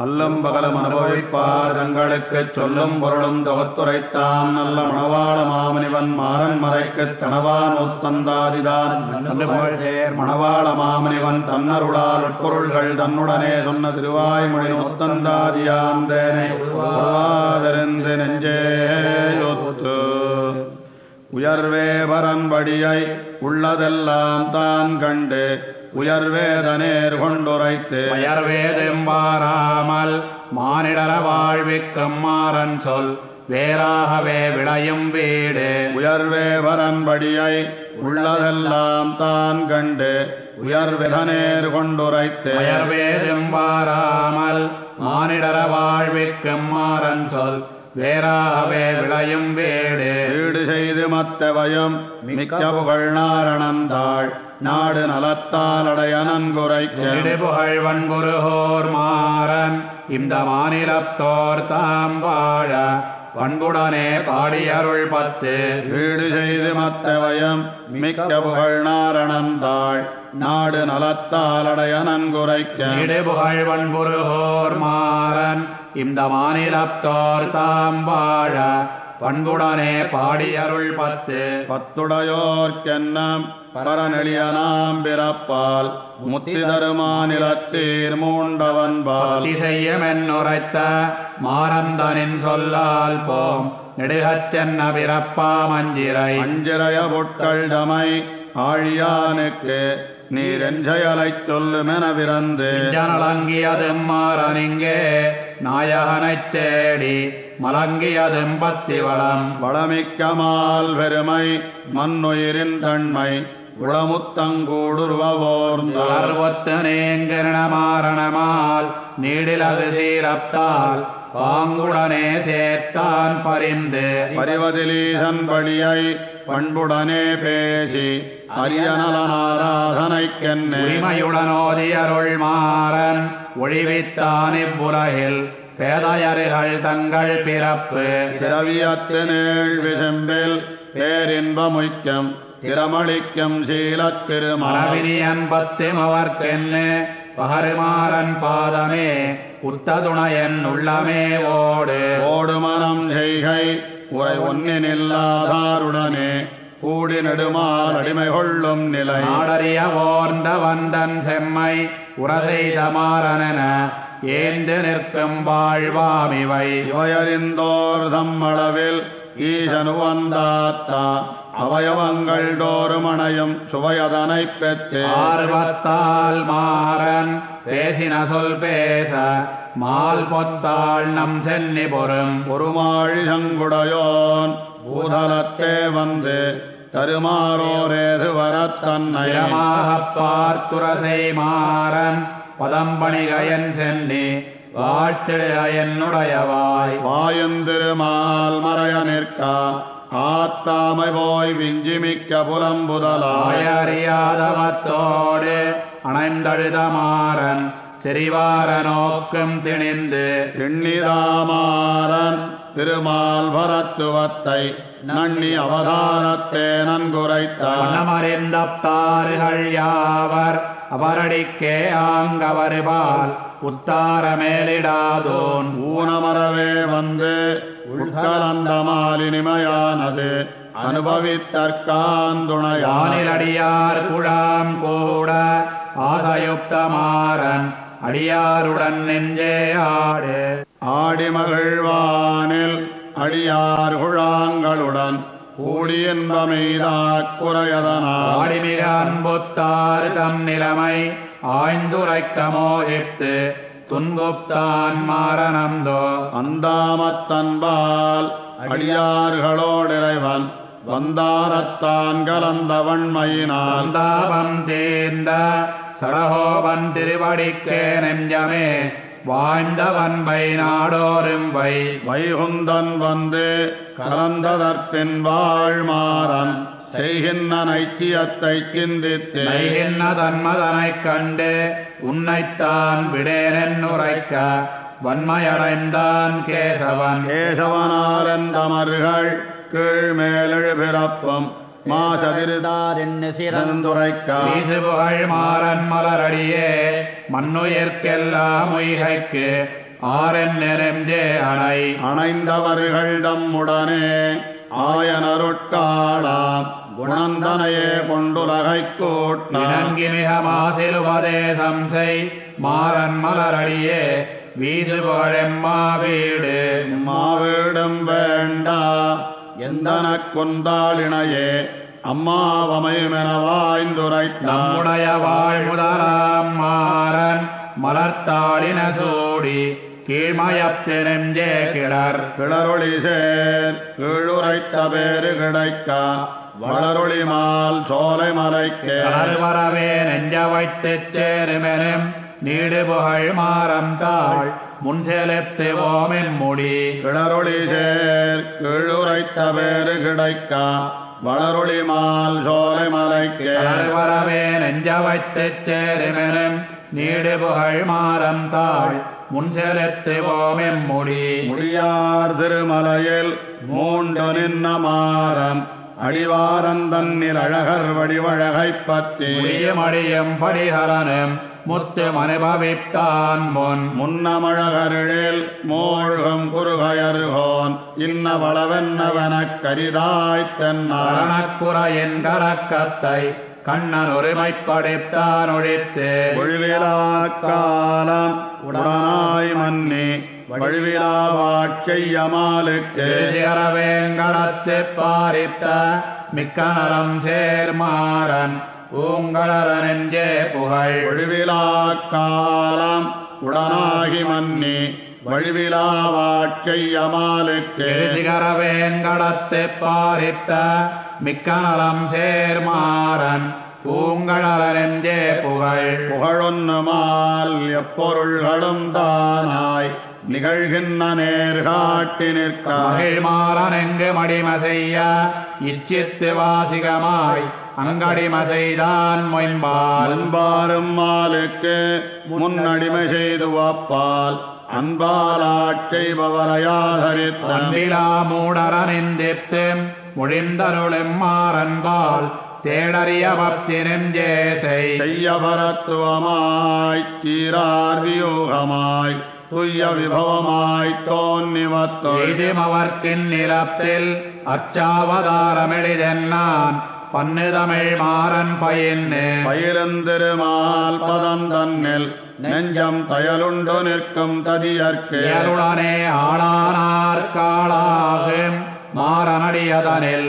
அல்லும் பகலும் அனுபவிப்பார் தங்களுக்குச் சொல்லும் பொருளும் தொகுத்துரைத்தான் நல்ல மணவாள மாமனிவன் மாறன் மறைக்குத் தனவான் ஒத்தந்தாதிதான் நல்ல புகழ்சேர் மணவாள மாமனிவன் தன்னருளால் உட்பொருள்கள் தன்னுடனே சொன்ன திருவாய்மொழி ஒத்தந்தாதியாந்தேனை உருவாதறிந்து நெஞ்சேயொத்து உயர்வே பரன்படியை உள்ளதெல்லாம் தான் கண்டு உயர்வேதனேர் கொண்டுரைத்து உயர்வேதெம்பாராமல் மானிடர வாழ்விக்கும் மாறன் சொல் வேறாகவே விளையும் வீடு உயர்வே பரன்படியை உள்ளதெல்லாம் தான் கண்டு உயர்விதனேர் கொண்டுரைத்து உயர்வேதெம்பாராமல் மானிடர வாழ்விக்கும் மாறன் சொல் வேறாகவே விளையும் வீடு வீடு செய்து மத்தவயம் மிக்க புகழ் நாரணந்தாள் நாடு நலத்தால் அடைய நன்குரைக்க புகழ் வன்புருகோர் மாறன் இந்த மாநிலத்தோர் தாம் வாழ பண்புடனே பாடியருள் பத்து வீடு செய்து மத்தவயம் மிக்க புகழ் நாரணந்தாள் நாடு நலத்தால் அடைய நன்குரைக்க புகழ் வன்புருகோர் மாறன் இந்த மாநிலத்தோர் தாம் வாழ பண்புடனே பாடியருள் பத்து பத்துடையோர்க்கென்னம் பரநெளியனாம் பிறப்பால் முத்தி தருமாநிலத்தீர் மூண்டவன்பால் செய்யமென்னுரைத்த மாறந்தனின் சொல்லால் போம் நெடுகச் சென்ன பிறப்பா மஞ்சிரை அஞ்சிறைய பொட்கள் தமை ஆழியானுக்கு நீர் எஞ்சயலைச் சொல்லுமென பிறந்து ஜனலங்கியதும் மாறனிங்கே நாயகனைத் தேடி மலங்கியதும் பத்தி வளம் வளமிக்கமால் பெருமை மண்ணுயிரின் தன்மை உளமுத்தங்கூடுருவோர்ந்த வளர்வத்து நீங்கிரண மாரணமால் நீடிலது சீரத்தால் பாங்குடனே சேர்த்தான் பரிந்து பரிவதிலீசன் படியை பண்புடனே பேசி அரியநலனாராதனைக்கென்னே உரிமையுடனோதியருள் மாறன் ஒழிவித்தான் இவ்வுலகில் பேதையர்கள் தங்கள் பிறப்பு திரவியத்து நேள் விசெம்பில் பேரின்பமுய்க்கம் திறமளிக்கும் சீலத்திருமணவி மரவினியன் பத்திமவர்க்கென்னு பகருமாறன் பாதமே உத்ததுணையன் உள்ளமே ஓடு ஓடுமனம் செய்கை உரை ஒன்னினில்லாதாருடனே கூடி நெடுமால் அடிமை கொள்ளும் நிலை நாடறிய ஓர்ந்த வந்தன் செம்மை உரசெய்த மாறனென ஏந்து நிற்கும் வாழ்வாமிவை இவையறிந்தோர் தம்மளவில் ஈசனு வந்தாத்தா அவயவங்கள் தோறும் அணையும் சுவையதனைப் பெற்று ஆர்வத்தால் மாறன் பேசின சொல் பேச மால் பொத்தாள் நம் சென்னி பொறும் ஒருமாழி சங்குடையோன் பூதலத்தே வந்து தருமாறோரேது வரத் தன்னை நிறமாகப் பார்த்துரசை மாறன் பதம்பணிகயன் சென்னி வாழ்த்திடுக என்னுடையவாய் வாயுந்திருமால் மறைய நிற்க ஆத்தாமை போய் விஞ்சிமிக்க புலம்புதலாய ஆயறியாதவத்தோடு அணைந்தழுத மாறன் செறிவார நோக்கும் திணிந்து எண்ணிதாமாறன் திருமால் பரத்துவத்தை நன்னி அவதானத்தே நன்குரைத்தான் மனமறிந்தப்தார்கள் யாவர் அவரடிக்கே ஆங்கவருபால் உத்தார மேலிடாதோன் ஊனமரவே வந்து உட்கலந்த மாலினிமையானது அனுபவித்தற்காந்துணையானில் யானிலடியார் குழாம் கூட ஆதயுக்த மாறன் அடியாருடன் நெஞ்சே ஆடு ஆடி மகிழ்வானில் அடியார் குழாங்களுடன் கூடியின்பமெய்தாக் குறையதனால் ஆடிமிக அன்புத்தார் தம் நிலைமை ஆய்ந்துரைக்க மோகித்து துன்புத்தான் மாறனந்தோ அந்தாமத்தன்பால் அடியார்களோடிறைவன் வந்தாரத்தான் கலந்த வன்மையினால் அந்தாபம் தீர்ந்த சடகோபன் திருவடிக்கே நெஞ்சமே வாழ்ந்த வன்பை நாடோரும் வை வைகுந்தன் வந்து கலந்ததற்பின் வாழ்மாறன் செய்கின்ற நைக்கியத்தை சிந்தித்து நைகின்ன தன்மதனைக் கண்டு உன்னைத்தான் விடேனென்னுரைக்க வன்மையடைந்தான் கேசவன் கேசவனாரந்தமர்கள் கீழ்மேலெழு பிறப்பும் மாசதிருந்துரைக்க வீசு புகழ் மாறன் மலரடியே மண்ணுயிர்க்கெல்லாம் உய்கைக்கு ஆரன் நெருஞ்சே அணை அணைந்தவர்கள் தம்முடனே ஆயனருட்காளாம் குணந்தனையே கொண்டுலகைக் கூட்டினான் இணங்கி மிக மாசிலுபதேசம் செய் மாறன் மலரடியே வீசு புகழெம்மா வீடு மாவேடும் வேண்டா எந்தனக் கொந்தாளினையே அம்மாவமைமென வாய்ந்துரைத்தான் நம்முடைய வாழ்முதலாம் மாறன் மலர்த்தாளின சூடி கீழ்மயத்தினெஞ்சே கிளர் கிளரொளி சேர் கீழுரைத்த பேரு கிடைக்க வளரொளி மால் சோலை மலைக்கே கடல் வரவே நெஞ்ச வைத்துச் சேருமெனும் நீடு புகழ் மாறம் தாள் முன் செலுத்து ஓமென் முடி கிளரொளி சேர் கீழுரைத்த பேரு கிடைக்க வளரொளி மால் சோலை மலைக்கே கடல் வரவே நெஞ்ச வைத்துச் சேருமெனும் நீடு புகழ் மாறம் தாள் முன் செலுத்து ஓமென் முடி முடியார் திருமலையில் மூண்டு நின்ன மாறன் அடிவாரன் தன்னில் அழகர் வடிவழகைப் பத்தி முடியும் அடியும் படிகரனும் முத்து மனுபவித்தான் முன் முன்னமழகரிழில் மூழ்கும் குறுகையருகோன் இன்ன வளவென்னவனக் கரிதாய்த் தென்னார் மரணக்குறையின் கலக்கத்தை கண்ணன் ஒருமைப்படுத்தான் ஒழித்து ஒழிவிலாக்காலம் உடனாய் மன்னி வழிவிலாவாட்செய்யமாலுக்கு வேங்கடத்து பாரித்த மிக்க நலம் சேர்மாறன் பூங்கடல நெஞ்சே புகழ் ஒழிவிலாக்காலம் உடனாகி மன்னி வழிவிலாவாட்செய்யமாலுக்கு சிகர வேங்கடத்து பாரித்த மிக்க நலம் சேர்மாறன் பூங்கடல நெஞ்சே புகழ் புகழொன்னுமால் எப்பொருள்களும் தானாய் நிகழ்கின்ற நேர்காட்டி நிற்க மகிழ்மாறன் எங்கு மடிம செய்ய இச்சித்து வாசிகமாய் அங்கடிம செய்தான் மொயம்பால் அன்பாரும் மாலுக்கு முன்னடிமை செய்து வாப்பால் அன்பாலாட் செய்பவரையாதரித்தன் அன்பிலா மூடரனிந்தித்து மொழிந்தருளும் மாறன்பால் தேடறிய பக்தி நெஞ்சேசை செய்ய பரத்துவமாய் சீரார் வியூகமாய் துய்ய விபவமாய் தோன்னிவத்தொழி எய்தும் அவர்க்கின் நிலத்தில் அச்சாவதாரமெளிதென்னான் பன்னு தமிழ் மாறன் பயின்னு பயிலந்திருமால் பதம் தன்னில் நெஞ்சம் தயலுண்டு நிற்கும் ததியற்கு இயலுடனே ஆளானார் காளாகும் மாறனடியதனில்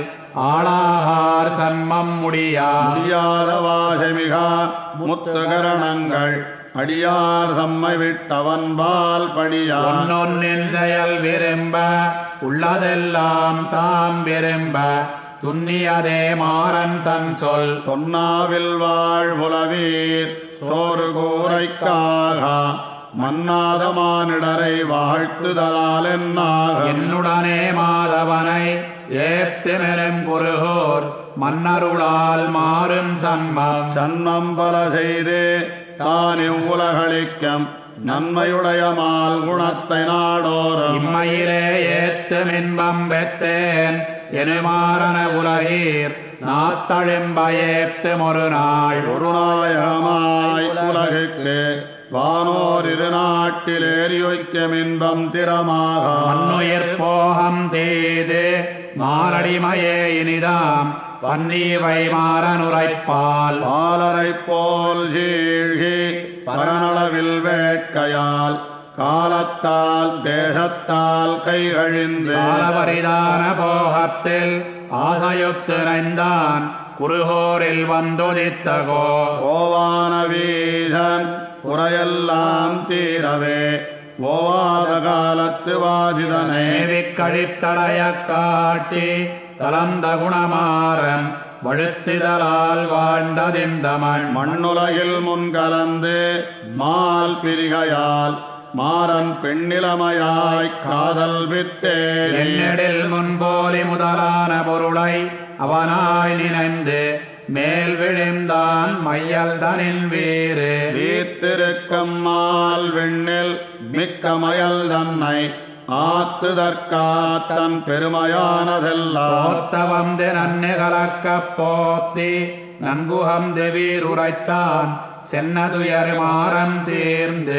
ஆளாகார் சன்மம் முடியா முடியாத வாசமிகா முத்துகரணங்கள் அடியார் தம்மை விட்டவன்பால் படியார் ஒன்னொன்னின் செயல் விரும்ப உள்ளதெல்லாம் தாம் விரும்ப துன்னியதே மாறன் தன் சொல் சொன்னாவில் வாழ்புலவீர் சோறு கூரைக்காக மன்னாத மானிடரை வாழ்த்துதலால் என்னாக என்னுடனே மாதவனை ஏத்துமெனும் குருகோர் மன்னருளால் மாறும் சன்மம் சன்மம் பல செய்து தான் இவ்வுலகளிக்கம் நன்மையுடைய மால் குணத்தை நாடோறும் இம்மையிலே ஏத்தும் இன்பம் பெற்றேன் எனுமாறன உலகீர் நாத்தழிம்ப ஏத்தும் ஒரு நாள் ஒரு நாயகமாய் உலகுக்கு வானோர் இரு நாட்டிலேறி வைக்கும் இன்பம் திறமாக மண்ணுயிர் போகம் தீது மாரடிமையே இனிதாம் பன்னீவை மாறனுரைப்பால் பாலரை போல் சீழ்கி பரனளவில் வேட்கையால் காலத்தால் தேசத்தால் கைகழிந்து காலவரிதான போகத்தில் ஆசையுத்து நைந்தான் குருகோரில் வந்துதித்தகோ ஓவான வீசன் குறையெல்லாம் தீரவே ஓவாத காலத்து வாதிதனை மேவிக் கழித்தடைய காட்டி கலந்த குணமாறன் வழுத்திதலால் வாழ்ந்ததிந்த மண் மண்ணுலகில் முன் கலந்து மால் பிரிகையால் மாறன் பெண்ணிலமையாய் காதல் வித்தேரி என்னிடில் முன்போலி முதலான பொருளை அவனாய் நினைந்து மேல் விழுந்தான் மையல் தனின் வீறு வீத்திருக்கும் மால் வெண்ணில் மிக்க மயல் தன்னை ஆத்துதற்காத்தன் பெருமையானதெல்லாம் போத்தவம் நன்னு கலக்கப் போத்தி நன்குகம் தெவீர் உரைத்தான் சென்னதுயர் மாறன் தீர்ந்து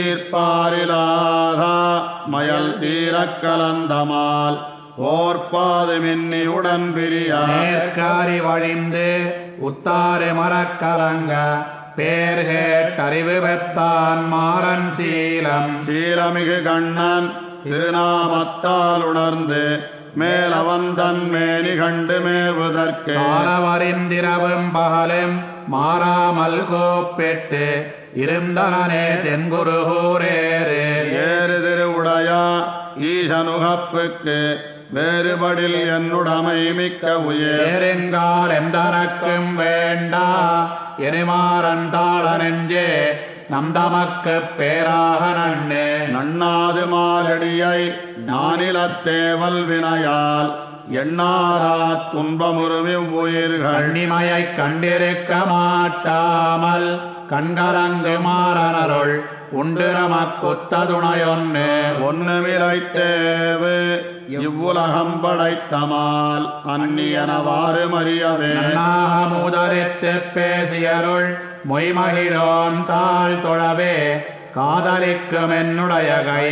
தீர்ப்பாரிலாத மயல் தீரக் கலந்தமால் ஓர்ப்பாது மின்னியுடன் பிரியா நேர்காரி வழிந்து உத்தாறு மரக்கலங்க பேர் கேட்டறிவு பெற்றான் மாறன் சீலம் சீலமிகு கண்ணன் திருநாமத்தால் உணர்ந்து மேலவன் தன் மேனி கண்டு மேவுதற்கு காலவரிந்திரவும் பகலும் மாறாமல் கோப்பிட்டு இருந்தனே தென்குருகூரேரே ஏறு திருவுடையா ஈசனுகப்புக்கு வேறுபடில் என்னுடைமை மிக்க உயர் ஏறுங்கால் எந்தனக்கும் வேண்டா எனிமாறன் தாள நெஞ்சே நம் தமக்கு பேராக நன்னே நன்னாது மாலடியை நானிலத்தேவல் வினையால் எண்ணாரா துன்பமுறுமி உயிர்கள் கண்ணிமையைக் கண்டிருக்க மாட்டாமல் கண்கலங்கு மாறனருள் உண்டு நமக்குத்த துணையொன்னு ஒன்னுமிலைத்தேவு இவ்வுலகம் படைத்தமால் அந்நியனவாறு மறியவே நன்னாக முதலித்து பேசியருள் மொய்மகிழோன் தாழ் தொழவே காதலிக்கும் என்னுடைய கை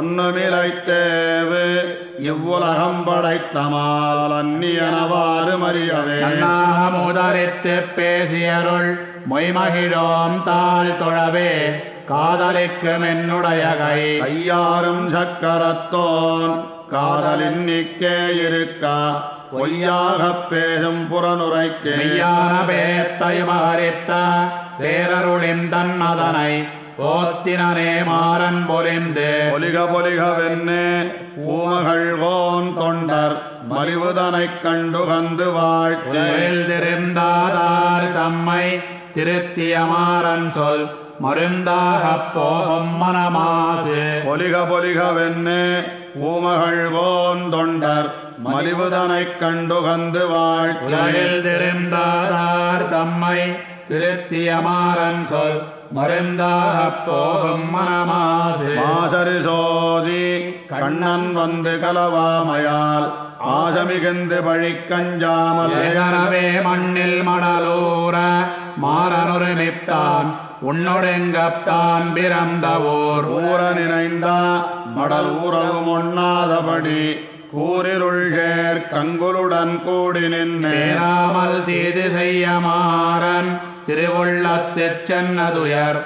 ஒன்னுமிலைத்தேவு இவ்வுலகம் படைத்தமால் அந்நியனவாறு மறியவே நன்னாக முதலித்து பேசியருள் மொய்மகிழோம் தாழ் தொழவே காதலிக்கும் என்னுடைய கை ஐயாரும் சக்கரத்தோன் காதலின் நிக்கே இருக்க பொய்யாகப் பேசும் புறனுரைக்கே மெய்யான பேத்தையுமகரித்த பேரருளின் தன்னதனை போத்தினனே மாறன் பொலிந்து பொலிக பொலிகவென்னே பூமகள் கோன் தொண்டர் மலிவுதனைக் கண்டு கந்து வாழ்த்து உலகில் திருந்தாதார் தம்மை திருத்திய மாறன் சொல் மருந்தாகப் போகும் மனமாசு பொலிக பொலிகவென்னே பூமகள் கோன் தொண்டர் மலிவுதனைக் கண்டு கந்து வாழ்த்து உலகில் திருந்தாதார் தம்மை திருத்திய மாறன் சொல் மருந்தாகப் போகும் மனமாசு மாசரி சோதி கண்ணன் வந்து கலவாமையால் ஆசமிகுந்து பழிக்கஞ்சாமல் ஏகனவே மண்ணில் மடலூர மாறனுரிமித்தான் உன்னொடுங்கத்தான் பிறந்த ஊர் ஊர நினைந்தா மடல் உறவும் ஒண்ணாதபடி கூரிருள் சேர் கங்குலுடன் கூடி நின்னே பேராமல் தீது செய்ய மாறன் திருவுள்ளத்துச் சென்னதுயர்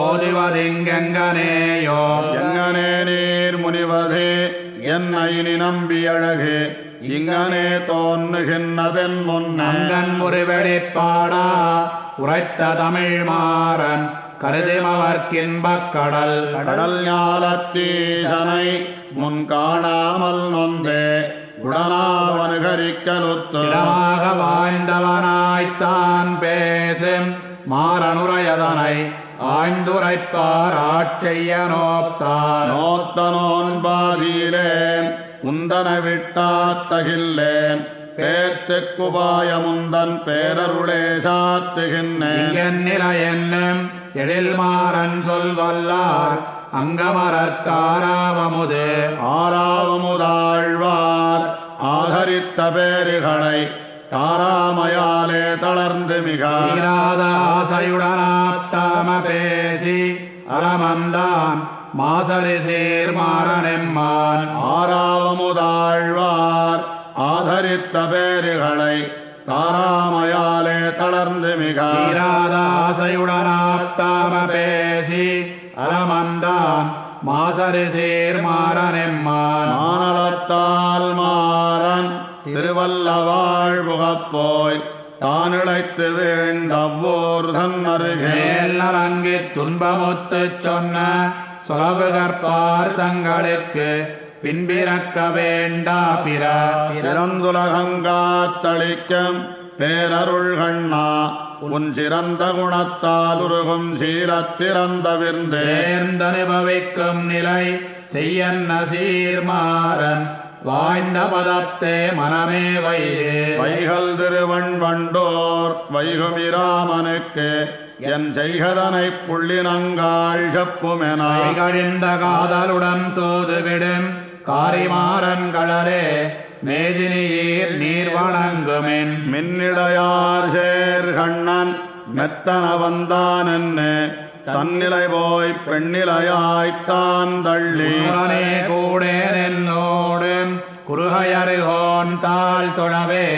ஓதுவதிங்கெங்கனேயோ எங்கனே நீர் முனிவதே என்னை நீ நம்பி அழகு இங்கனே தோன்றுகின்றதென் முன்ன நங்கன் முறிவெடிப்பாடா உரைத்த தமிழ் மாறன் கருதிமவர்க்கின்பக் கடல் கடல் ஞாலத்தீசனை முன் காணாமல் நொந்தே குடனாவனுகரிக்கலுத்து இடமாக வாய்ந்தவனாய்த்தான் பேசும் மாறனுரையதனை ஆய்ந்துரைப்பார் ஆட்செய்ய நோத்தான் நோத்த நோன்பாதியிலேன் உந்தன விட்டாத்தகில்லேன் பேர்த்துக் குபாயமுந்தன் பேரருளே சாத்துகின்றேன் இங்கன் நிலை என்னும் எழில் மாறன் சொல்வல்லார் அங்கமரற்காராவமுது ஆறாவமுதாழ்வார் ஆதரித்த பேறுகளை தாராமையாலே தளர்ந்து மிக தீராத ஆசையுடனாத்தாம பேசி அலமந்தான் மாசரி சீர் மாறனெம்மான் ஆறாவமுதாழ்வார் ஆதரித்த பேறுகளை தாராமையாலே தளர்ந்து மிக தீராத ஆசையுடனாத்தாம பேசி அலமந்தான் மாசரி சீர் மாறனெம்மான் மானலத்தால் மாறன் திருவல்லவாழ் புகப்போய் தானிழைத்து வேண்டவோர் தன் அருகே மேல் நலங்கித் துன்பமுத்துச் சொன்ன சொலவு கற்பார் தங்களுக்கு பின்பிறக்க வேண்டா பிற பிறந்துலகங்காத்தளிக்கும் பேரருள் கண்ணா உன் சிறந்த குணத்தால் உருகும் சீரத்திறந்த விருந்தே சேர்ந்தனுபவிக்கும் நிலை செய்யன்ன சீர்மாறன் வாய்ந்த பதத்தே மனமே வையே வைகல் திருவன் வண்டோர் வைகுமிராமனுக்கு என் செய்கதனை புள்ளினங்காள் செப்புமென கழிந்த காதலுடன் தூதுவிடும் காரிமாறன் கடலே மேதினியீர் நீர் வணங்குமென் மின்னிடையார் சேர் கண்ணன் மெத்தன வந்தான் என்ன தன்னிலை போய் பெண்ணிலையாய்த்தான் தள்ளி உடனே கூடேன் என்னோடு குறுகையருகோன் தாழ் தொழவே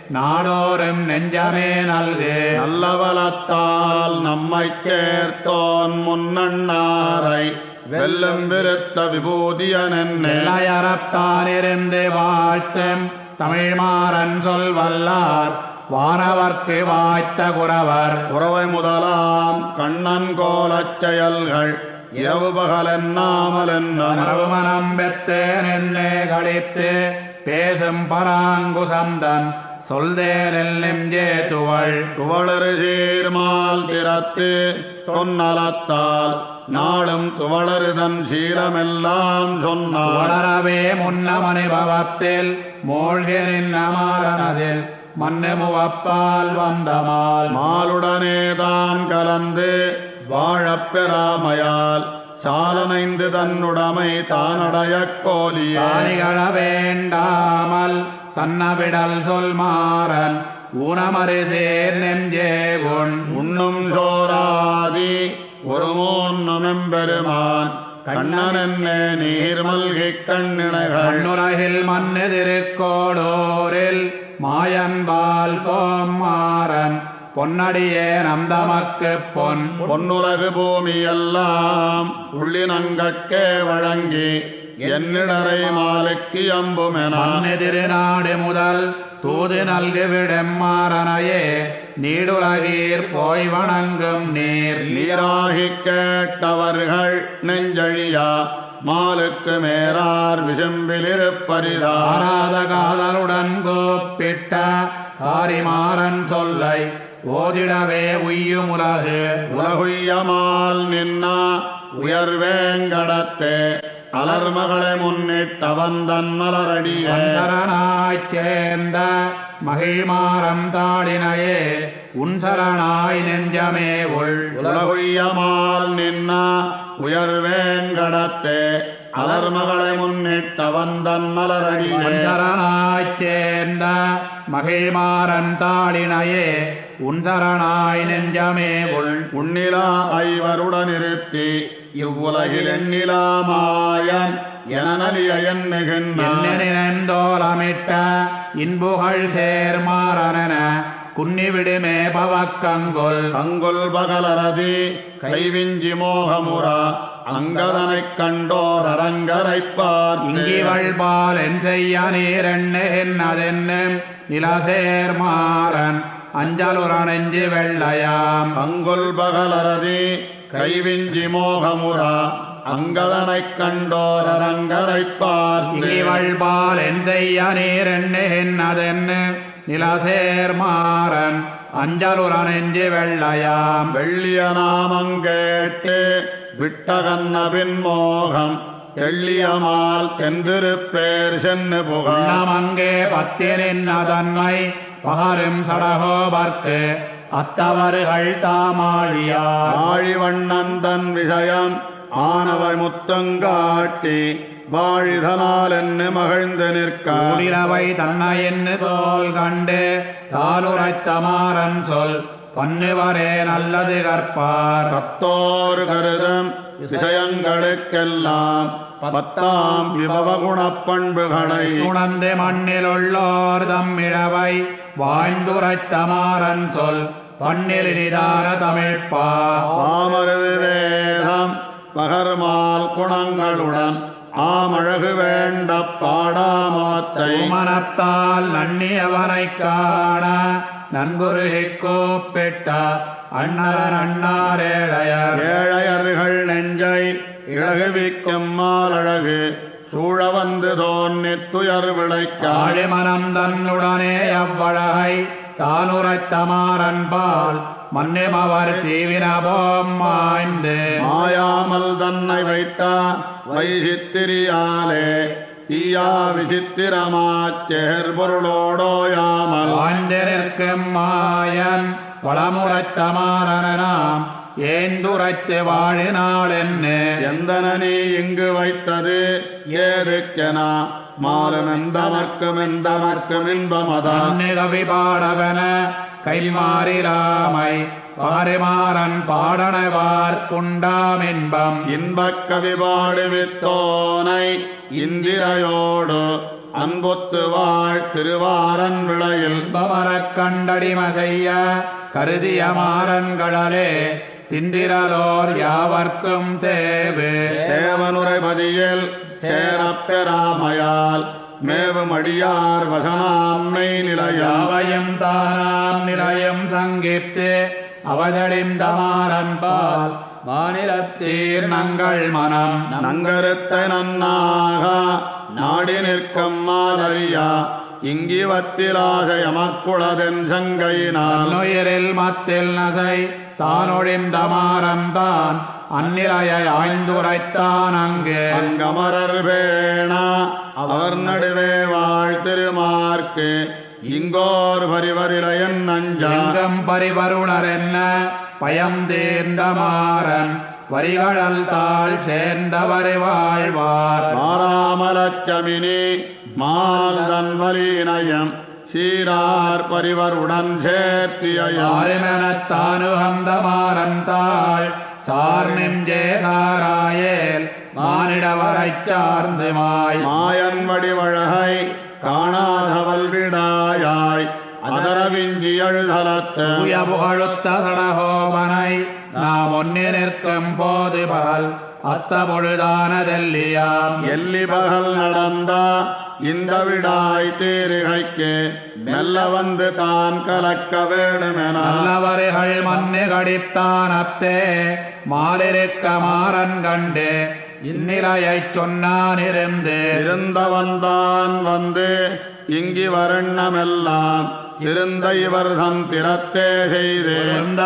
நாடோறும் நெஞ்சமே நல்கு நல்லவலத்தால் நம்மைச் சேர்த்தோன் முன்னண்ணாரை வெல்லம் விருத்த விபூதியனென்ன நிலையறத்தானிருந்து வாழ்த்தும் தமிழ்மாறன் சொல் வல்லார் வானவர்க்கு வாய்த்த குறவர் உறவை முதலாம் கண்ணன் கோலச் செயல்கள் இரவு பகலென்னாமல் என்ன மரபுமனம் பெத்தேன் என்னே கழித்து பேசும் பராங்குசந்தன் சொல்தேனில் நெஞ்சே துவள் துவளரு சீர்மால் திறத்து தொன்னலத்தால் நாளும் துவளருதன் சீலமெல்லாம் சொன்னார் வளரவே முன்னம் அனுபவத்தில் மூழ்கி நின்ற மாறனதில் மண்ணு முவப்பால் வந்தமால் மாலுடனே தான் கலந்து வாழப் பெறாமையால் சாலனைந்து தன்னுடைமை தானடையக் கோலியே தானிகள வேண்டாமல் தன்னவிடல் சொல் மாறன் ஊனமறு சேர் நெஞ்சே உன் உண்ணும் சோராதி ஒரு மூன்னுமெம்பெருமான் கண்ணன் என்ன நீர் மல்கிக் கண்ணிணைகள் கண்ணுலகில் மண்ணு திருக்கோளூரில் மாயன்பால் போம் மாறன் பொன்னடியே நந்தமக்கு பொன் பொன்னுலகு பூமி எல்லாம் உள்ளினங்கட்கே வழங்கி என்னிடரை மாலுக்கு அம்புமென மண்ணு திருநாடு முதல் தூது நல்கு விடும் மாறனையே நீடுலகீர் போய் வணங்கும் நீர் நீராகிக் கேட்டவர்கள் நெஞ்சழியா மாலுக்கு மேறார் விசும்பிலிருப்பரிதார் ஆராத காதலுடன் கூப்பிட்ட காரிமாறன் சொல்லை ஓதிடவே உய்யும் உலகு உலகுய்யமால் நின்னா உயர்வேங்கடத்தே அலர்மகளை முன்னிட்டவன் தன் மலரடிய சரணாய்ச் சேர்ந்த மகிழ்மாறம் தாளினையே உன் சரணாய் நெஞ்சமே உள் உலகுய்யமால் நின்னா உயர்வேங்கடத்தே அலர்மகளை முன்னிட்டவன் தன் மலரடிய சரணாய்ச் சேர்ந்த மகிழ்மாறன் தாளினையே உன் சரணாய் நெஞ்சமே உள் உன்னிலா ஐவருடன் இருத்தி இவ்வுலகில் எண்ணிலா மாயன் என நலிய எண்ணுகின்றான் நினைந்தோலமிட்ட இன்புகழ் சேர்மாறன குன்னிவிடுமே பவக்கங்கொல் அங்குல் பகலரதி கைவிஞ்சி மோகமுறா அங்கதனைக் கண்டோர் அரங்கரைப் பார்த்து இங்கிவள் பால் என் செய்ய நீரெண்ணென்னதென்னு நிலசேர்மாறன் அஞ்சலுற நெஞ்சு வெள்ளையாம் அங்குல் பகலரதி கைவிஞ்சி மோகமுறா அங்கதனைக் கண்டோர் அரங்கரைப் பார்த்து இங்கிவள் பால் என் செய்ய நீரெண்ணென்னதென்னு நிலசேர்மாறன் அஞ்சலுற நெஞ்சு வெள்ளையாம் வெள்ளிய நாமங்கேட்டு விட்டகன்ன பின்மோகம் தெள்ளியமால் தென்றிருப்பேர் சென்னு புகழ் உள்ளமங்கே பத்திரின் அதன்மை பகரும் சடகோபர்க்கு அத்தவர்கள் தாமாழியார் ஆழிவண்ணன் தன் விஷயம் ஆனவை முத்தங்காட்டி வாழிதனால் என்ன மகிழ்ந்து நிற்க கூடிரவை தன்னை என்று தோல் கண்டு தாலுரைத்தமாறன் சொல் பண்ணுவரே நல்லது கற்பார் தத்தோர் கருதம் விஷயங்களுக்கெல்லாம் பத்தாம் விபவ குணப் பண்புகளை உணர்ந்து மண்ணில் உள்ளோர் தம்மிழவை வாழ்ந்துரைத்தமாறன் சொல் பண்ணில் இனிதார தமிழ்ப்பா பாமருது வேதம் பகர்மால் குணங்களுடன் ஆமழகு வேண்ட பாடாமத்தை மனத்தால் நன்னியவனைக் காண நன்குருகி கூப்பிட்ட அண்ணரன் அண்ணாரேழையர் ஏழையர்கள் நெஞ்சை இழகுவிக்கும் மாலழகு சூழ வந்து தோன்னி துயர் விளைக்காள் ஆழிமனம் தன்னுடனே அவ்வழகை தானுரைத்தமாறன் பால் மன்னிமவர் தீவின போம் மாய்ந்து மாயாமல் தன்னை வைத்த வைசித்திரியாலே தீயா விசித்திரமாச்சேர் பொருளோடோயாமல் வாழ்ந்து நிற்கும் மாயன் வளமுரைத்தமாறனாம் ஏந்துரைத்து வாழினாள் என்று எந்தன நீ இங்கு வைத்தது ஏதுக்கென மாலும் எந்தமர்க்கும் எந்தமர்க்கும் இன்பமதா கவி பாடவன கைமாறிலாமை பாரிமாறன் பாடனவார் குண்டாமின்பம் இன்பக் கவி பாடுவித்தோனை இந்திரையோடு அன்பொத்து வாழ் திருவாரன் விளையில் இன்பமரக் கண்டடிம செய்ய கருதிய மாறன்களே திந்திரலோர் யாவர்க்கும் தேவு தேவனுரைபதியில் சேரப் பெறாமையால் மேவும் அடியார் வசனாம்மை நிலையா யாவையும் தானாம் நிலையம் சங்கித்து அவதளிந்த மாறன்பால் மாநிலத்தீர் நங்கள் மனம் நங்கருத்தை நன்னாக நாடி நிற்கும் மாதரியா இங்கிவத்திலாக எமக்குளதென் சங்கையினால் நுயிரில் மத்தில் நசை தானொழிந்த மாறன்தான் அந்நிலையை ஆய்ந்துரைத்தான் அங்கு அங்கமரர் பேணா அவர் நடுவே வாழ் திருமார்க்கு இங்கோர் பரிவரிலையன் நஞ்சா எங்கும் பரிவருணர் என்ன பயம் தீர்ந்த மாறன் வரிகளல் தாழ் சேர்ந்தவரை வாழ்வார் மாறாமலச்சமினி மால்தன் வலிநயம் சீரார் பரிவருடன் சேர்த்தியார் ஆறுமெனத்தானுகந்த மாறன் தாள் சார் நெஞ்சே சாராயேல் மானிடவரைச் சார்ந்து மாய் மாயன் வடிவழகை காணாதவல் விடாயாய் அதரவிஞ்சி அழுதலத்த தூய புகழுத்த சடகோபனை நாம் ஒன்னி நிற்கும் போது பகல் அத்த பொழுதானதெல்லியாம் எல்லி பகல் நடந்தா இந்த விடாய் தீருகைக்கு மெல்ல வந்து தான் கலக்க வேணுமென நல்லவர்கள் மண்ணு கடித்தானத்தே மாலிருக்க மாறன் கண்டு இந்நிலையைச் சொன்னானிருந்து இருந்தவன் தான் வந்து இங்கி வரண்ணமெல்லாம் இருந்த இவர் தம் திறத்தே செய்தே இருந்த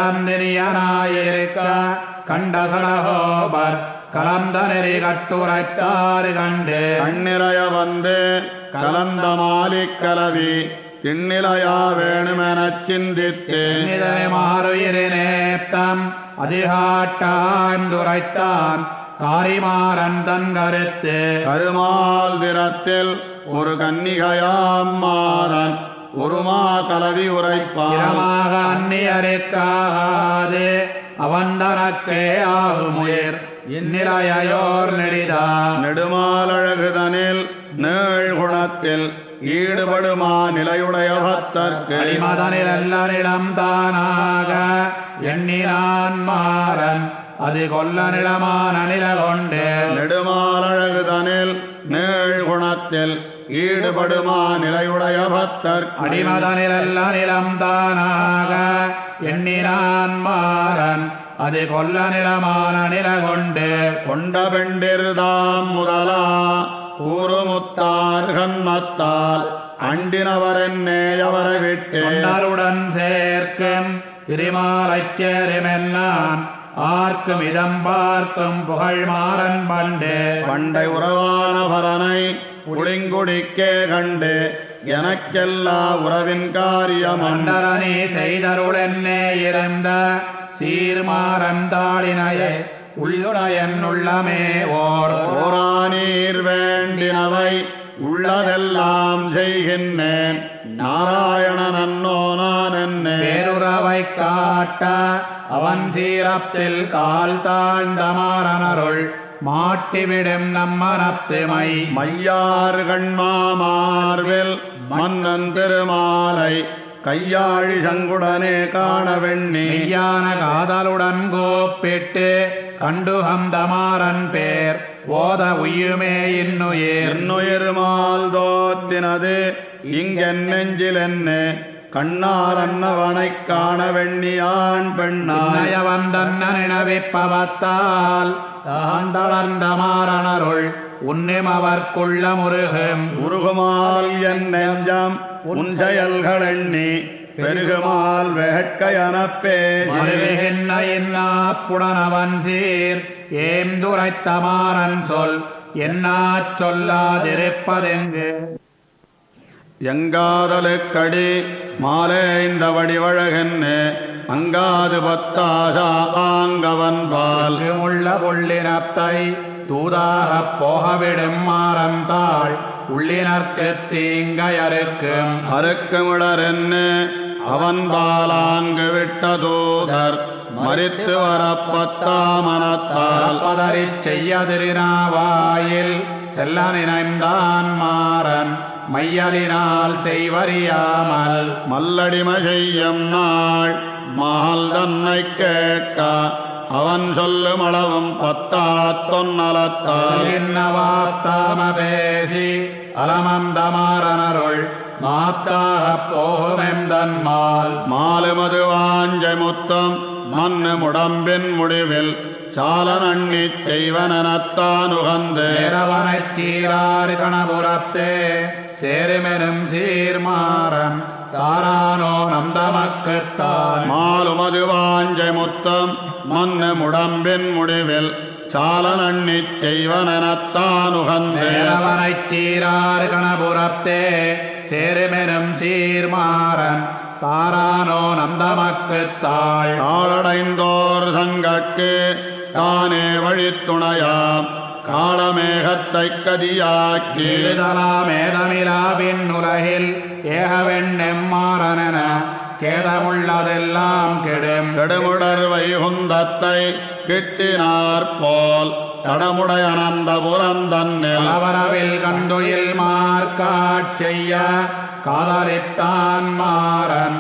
கலந்தினியனாயிருக்க கண்ட சடகோபர் கலந்த நெறி கட்டுரைத்தாறு கண்டு கண்ணிறைய வந்து கலந்த மாலிக் கலவி திண்ணிலையா வேணுமெனச் சிந்தித்து இதனை மாறுயிரினேத்தம் அதிகாட்டாய்ந்துரைத்தான் காரிமாறன் தன் கருத்து கருமால் திறத்தில் ஒரு கன்னிகையாம் மாறன் ஒருமா கலவி உரைப்பார் பிரமாக அந்நியருக்காகாது அவன் தனக்கே ஆகுமுயிர் இந்நிலையோர் நெடிதா நெடுமாலழகுதனில் நேழ் குணத்தில் ஈடுபடுமா நிலையுடைய பக்தர்க்கு அடிமதனில் எல்லாரிடம் தானாக எண்ணினான் மாறன் அது கொல்ல நிலமான நில கொண்டு நெடுமாலழகுதனில் நேழ் குணத்தில் ஈடுபடுமா நிலையுடைய பக்தர்க்கு அடிமதனில் எல்லா நிலம் தானாக எண்ணினான் மாறன் அது கொல்ல நிலமான நில கொண்டு கொண்ட பெண்டிர்தாம் முதலா கூறுமுத்தார் கண்மத்தால் அண்டினவரென்னே அவரை விட்டு தொண்டருடன் சேர்க்கும் திருமாலைச் சேருமென்னான் ஆர்க்கும் இதம் பார்க்கும் புகழ் மாறன் பண்டு பண்டை உறவான பரனை புளிங்குடிக்கே கண்டு எனக்கெல்லா உறவின் காரியமன் மண்டரணி செய்தருளென்னே இருந்த சீர்மாறன் தாளினையே உள்ளுடையன் உள்ளமே ஓர் ஓரானீர் வேண்டினவை உள்ளதெல்லாம் செய்கின்றேன் நாராயணன் அன்னோ நான் என்னே பேருறவை காட்ட அவன் சீரத்தில் கால் தாழ்ந்த மாறனருள் மாட்டிவிடும் நம்மனத்துமை மையார் கண்மாமார்வில் மன்னன் திருமாலை கையாழி சங்குடனே காண வெண்ணி மெய்யான காதலுடன் கோப்பிட்டு கண்டு மாறன் பேர் ஓத உயுமே இன்னுயிர் என்னுயிர்மால் தோத்தினது இங்கென் நெஞ்சில் என்ன கண்ணால் அன்னவனைக் காண வெண்ணியான் பெண்ணாய் நயவன் தன்ன நினைவிப்பவத்தால் தான் தளர்ந்த மாறனருள் உன்னிம் அவர்க்குள்ள முருகும் உருகுமால் என் நெஞ்சம் உன் செயல்கள் எண்ணி பெருகுமால் வேட்கையனப்பே மருவிகின்ற இன்னாப்புடனவன் சீர் ஏந்துரைத்த மாறன் சொல் என்னாச் சொல்லாதிருப்பதெங்கு எங்காதலுக்கடி மாலே இந்த வடிவழகென்னு அங்காது பத்தாசா ஆங்கவன் பால் உள்ள புள்ளினத்தை தூதாகப் போகவிடும் மாறன் தாள் உள்ளினர்க்கு தீங்கையறுக்கும் அறுக்குமிடரென்னு அவன் பாலாங்கு விட்ட தூதர் மறித்து வரப்பத்தாமனத்தால் பதறிச் செய்யதிரினாவாயில் செல்ல நினைந்தான் மாறன் மையலினால் செய்வறியாமல் மல்லடிமை செய்யும் நாள் மகள் தன்னை கேட்க அவன் சொல்லும் அளவும் பத்தா தொன்னலத்தால் இன்னவாத்தாம பேசி அலமந்த மாறனருள் மாத்தாகப் போகுமெந்தன்மால் மாலுமது வாஞ்சை முத்தம் மண்ணு முடம்பின் முடிவில் சால நன்னிச் செய்வனத்தான் உகந்து சேரவனைச் சீராறு கணபுரத்தே சேருமெனும் சீர்மாறன் தாரானோ நந்தமக்குத்தான் மாலுமது வாஞ்சை முத்தம் மண்ணு முடம்பின் முடிவில் சால நன்னிச் செய்வனத்தான் உகந்து சேரவனைச் சீராறு கணபுரத்தே சேருமெனும் சீர்மாறன் தாரானோ நந்தமக்குத்தாள் தாளடைந்தோர் சங்கக்கு தானே வழித்துணையாம் காலமேகத்தைக் கதியாக்கி மேதமிலாவின் உலகில் ஏகவெண்ணெம்மாறனென கேதமுள்ளதெல்லாம் கெடும் கெடுமுடர் வைகுந்தத்தை கிட்டினார் போல் தடமுடைய அனந்த புரந்தன்னில் அவரவில் கண்டுயில் மார்க்காட் செய்ய காதலித்தான் மாறன்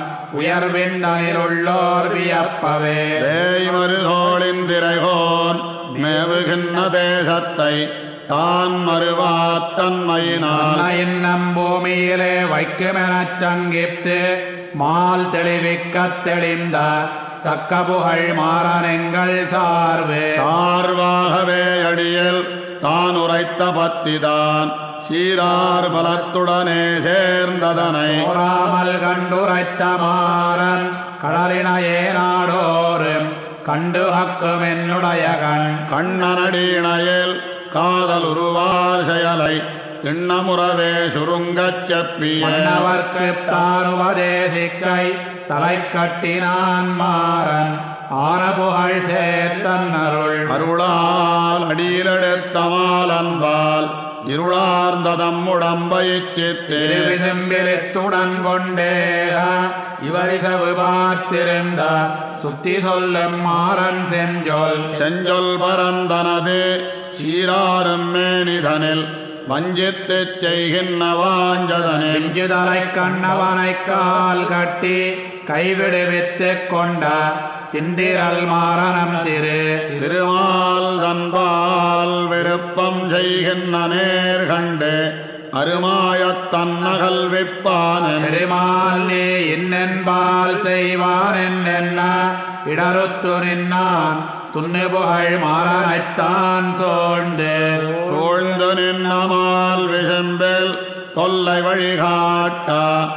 உயர்விண்டனிலுள்ளோர் வியப்பவே வேய்மரு தோளின் திரைகோன் மேவுகின்ற தேசத்தை தான் மறுவாத்தன்மையினால் இன்னம் பூமியிலே வைக்குமெனச் சங்கித்து மால் தெளிவிக்கத் தெளிந்த தக்க புகழ் மாறனெங்கள் சார்பு சார்வாகவே அடியில் தான் உரைத்த பத்திதான் சீரார் பலத்துடனே சேர்ந்ததனை ஓராமல் கண்டுரைத்த மாறன் கடலினையே நாடோறும் கண்டு ஹக்கும் என்னுடைய கண் கண்ணனடியிணையில் காதல் உருவார் செயலை திண்ணமுறவே சுருங்கச் செப்பிய மன்னவர்க்கு தான் உபதேசிக்கை தலை கட்டினான் மாறன் ஆன புகழ் சேர்த்தன் அருள் அருளால் அடியிலெடுத்தமால் அன்பால் இருளார்ந்ததம் உடம்பைச் சித்தே திருவிசும்பிலித்துடன் கொண்டேக இவரிசவு பார்த்திருந்த சுத்தி சொல்லும் மாறன் செஞ்சொல் செஞ்சொல் பரந்தனது சீராரும் மேனிதனில் வஞ்சித்துச் செய்கின்ற வாஞ்சதனில் நெஞ்சுதலை கண்ணவனை கால் கட்டி கைவிடுவித்துக் கொண்ட திண்டிரல் மாறனம் திரு திருமால் தன்பால் விருப்பம் செய்கின்ற நேர் கண்டு அருமாயத் தன்னகல் விப்பானன் பெருமாள் நீ இன்னென்பால் செய்வான் என்னென்ன இடருத்து நின்னான் துண்ணு புகழ் மாறனைத்தான் சோழ்ந்து சூழ்ந்து நின்னமால் விசம்பில் தொல்லை வழிகாட்ட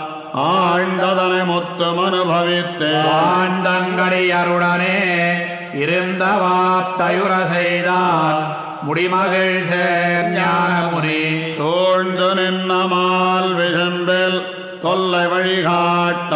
ஆழ்ந்ததனை முத்தும் அனுபவித்து ஆண்டங்கடி அருடனே இருந்த வாப்தயுர செய்தான் முடிமகிழ் சேர் ஞானமுனி சூழ்ந்து நின்னமால் விசம்பில் தொல்லை வழிகாட்ட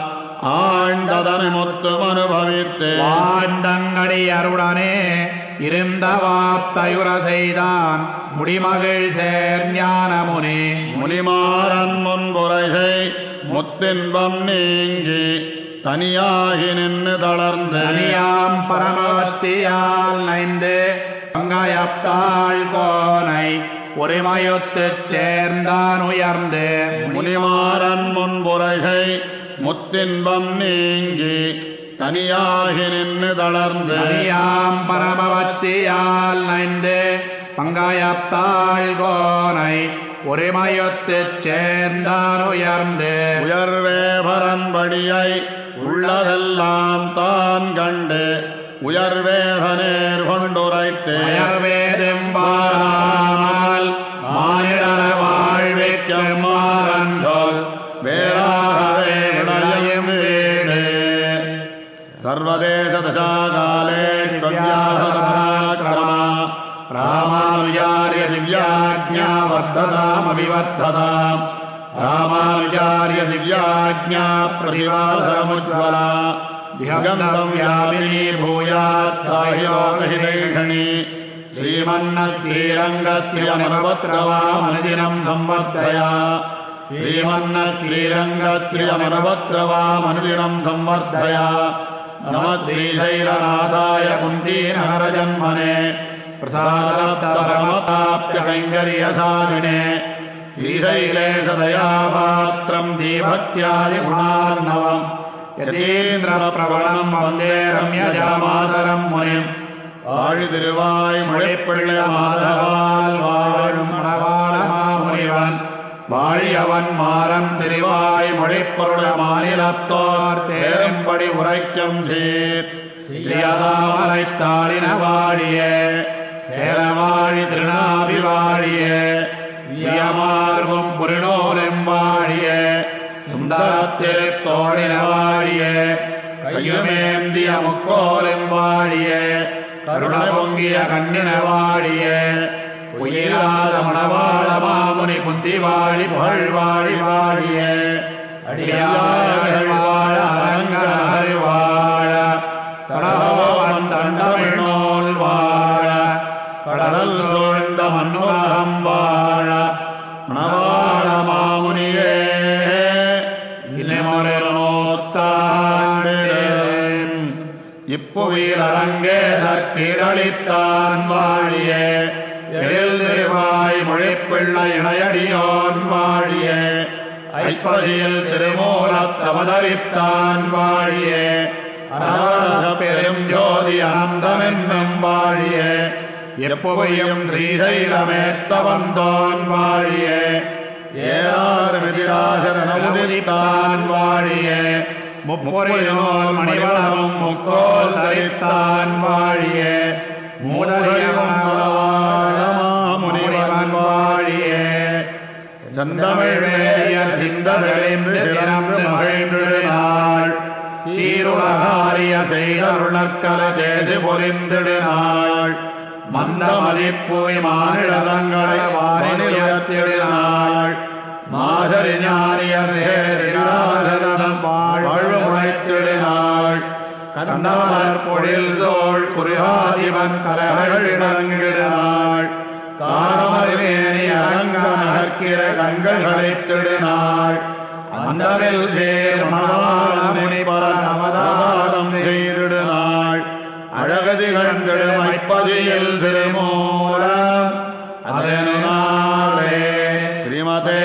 ஆழ்ந்ததனை முத்தும் அனுபவித்து ஆண்டங்கடி அருடனே இருந்த வாப்தயுர செய்தான் முடிமகிழ் சேர் ஞானமுனி முனிமாறன் முன்புரைகை முத்தின்பம் நீங்கி தனியாகி நின்று தளர்ந்து தனியாம் பரமவத்தியால் நைந்து பங்காயத்தாள் கோனை ஒருமயொத்துச் சேர்ந்தான் உயர்ந்து முனிமாறன் முன்புரைகை முத்தின்பம் நீங்கி தனியாகி நின்று தளர்ந்து தனியாம் பரமவத்தியால் நைந்து பங்காயத்தாள் கோனை ஒருமயொத்துச் சேர்ந்தான் உயர்ந்து உயர்வே பரன்படியை உள்ளதெல்லாம் தான் கண்டு உயர்வேதனேர் கொண்டுரைத்து உயர்வேதும் பாராமல் மானிடர வாழ்விக்க மாறன் சொல் வேறாகவே விடயம் வீடு சர்வதேச தசாகாலே பராக்கிரமா ராமானுஜாரிய திவ்யாஜ்ஞா வர்த்ததாமவிவர்த்ததாம் ராமானுஜாரிய திவ்யாஜ்ஞா பிரதிவாசமுஜ்வலா திகந்தம் யாமினி பூயாத் சாயோகஹிதேஷணி श्रीमन्न श्रीरङ्गस्त्रियमनुवत्रवामनुदिनं संवर्धया श्रीमन्न श्रीरङ्गत्रियमनुवक्त्रवामनुदिनं संवर्धय नमः श्रीशैलनाथाय कुन्तीनहरजन्मने प्रसादप्तपरमप्राप्त्यकैङ्कर्यसामिने श्रीशैले सदया पात्रं दीभक्त्यादिगुणार्णवम् यतीन्द्रप्रवणं वन्दे रम्यजामातरं मुनिम् ஆழி திருவாய் மழைப்பிள்ளை மாதவால் வாழும் மணவாள மாமுனிவன் வாழியவன் மாறன் திருவாய் மொழிப்பொருள மாநிலத்தோர் தேரும்படி உரைக்கும் சீர் ஸ்ரீயதாமரை தாளின வாழிய சேரவாழி திருநாபி வாழிய வியமார்பும் புரிநூலும் வாழிய சுந்தரத்திரு தோழின வாழிய கையுமேந்திய முக்கோலும் வாழிய கருண பொங்கிய கண்ணின வாழிய உயிராத மணவாள மாமுனி குந்தி வாழி புகழ் வாழி வாழிய அடியார்கள் வாழ அரங்கர் வாழ சடகோவன் தண்டமிழ் நூல் வாழ கடல் சூழ்ந்த மண்ணுலகம் வாழ மணவாள மாமுனியே இனிமொரு நூத்தாண்டு இப்புவியில் அரங்கே தற்கீழளித்தான் வாழிய எழில் திருவாய் மொழிப்பிள்ளை இணையடியோன் வாழிய ஐப்பதியில் திருமூலத் அவதரித்தான் வாழிய அனாத பெரும் ஜோதி அனந்தமென்னும் வாழிய எப்புவையும் ஸ்ரீசைலமேத்த வந்தோன் வாழிய ஏறாறு மிதிராசரனமுதித்தான் வாழிய முப்பொறியோல் மணிவளமும் முக்கோல் தரித்தான் வாழிய மூடமாமுனிவன் வாழிய சந்தமிழ் வேதியர் சிந்ததெளிந்து சிறந்து மகிழ்ந்து நாள் சீருலகாரிய செய்தருளக்கல தேசி பொறிந்திடு நாள் மந்த மதிப்புவி மாநிலதங்களை வாரிநிலத்திடு நாள் மாதரி ஞானியர் சேரிராசனம் வாழ்வு முளைத்திடினாள் கண்ணார் பொழில் தோள் குறியாதிவன் கரகள் இணங்கிடினாள் காரமறிவேணி அரங்க நகர்க்கிற கண்கள் களைத்திடினாள் அந்தமில் சேர் மணவாளமுனி பர நமதாரம் செய்திடுனாள் அழகதி கண்களும் ஐப்பதியில் திருமூலம் அதனு நாளே श्रीमते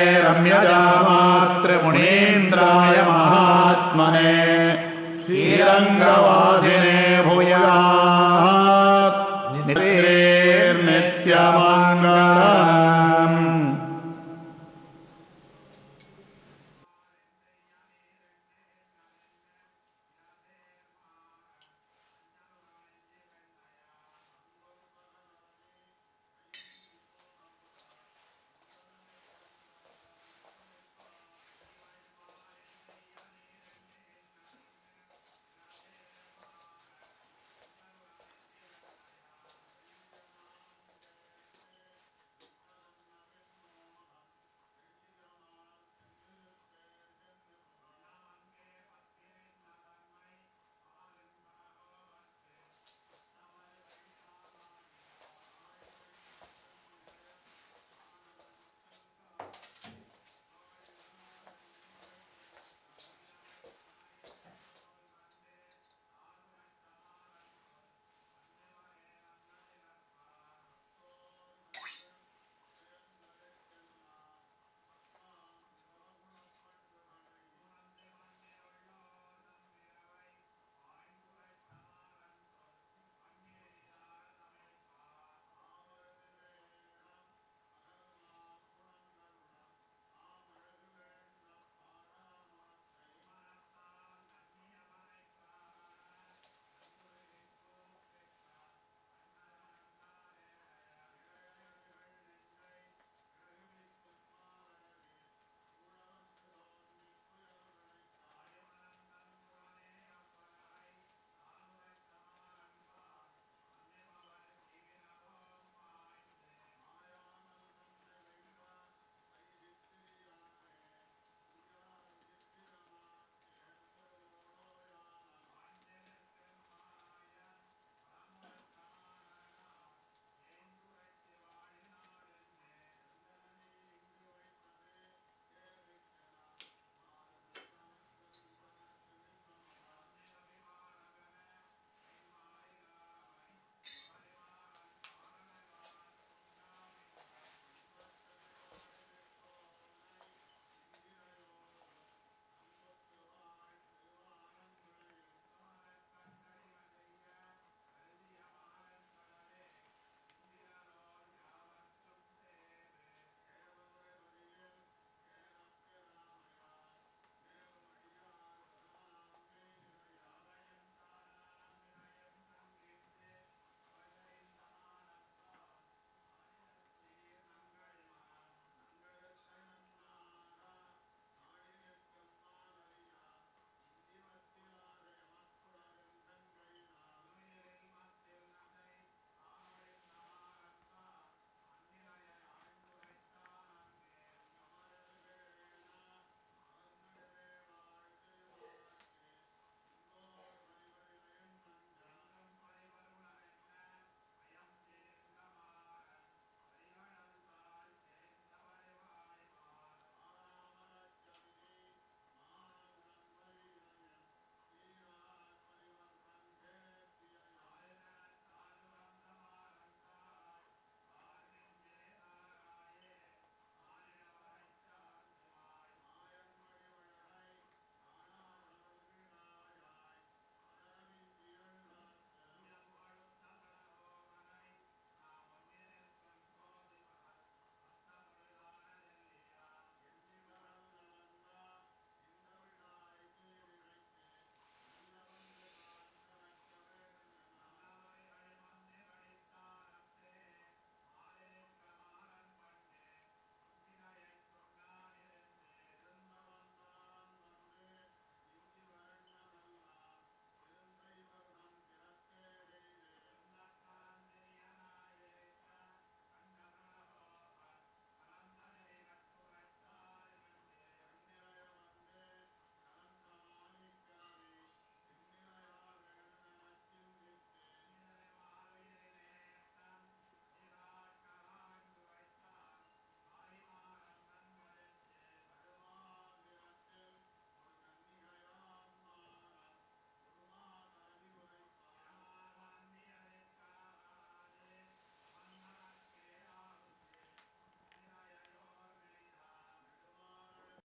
रम्यजामातृमुनीन्द्राय महात्मने श्रीरङ्गवासिने भूया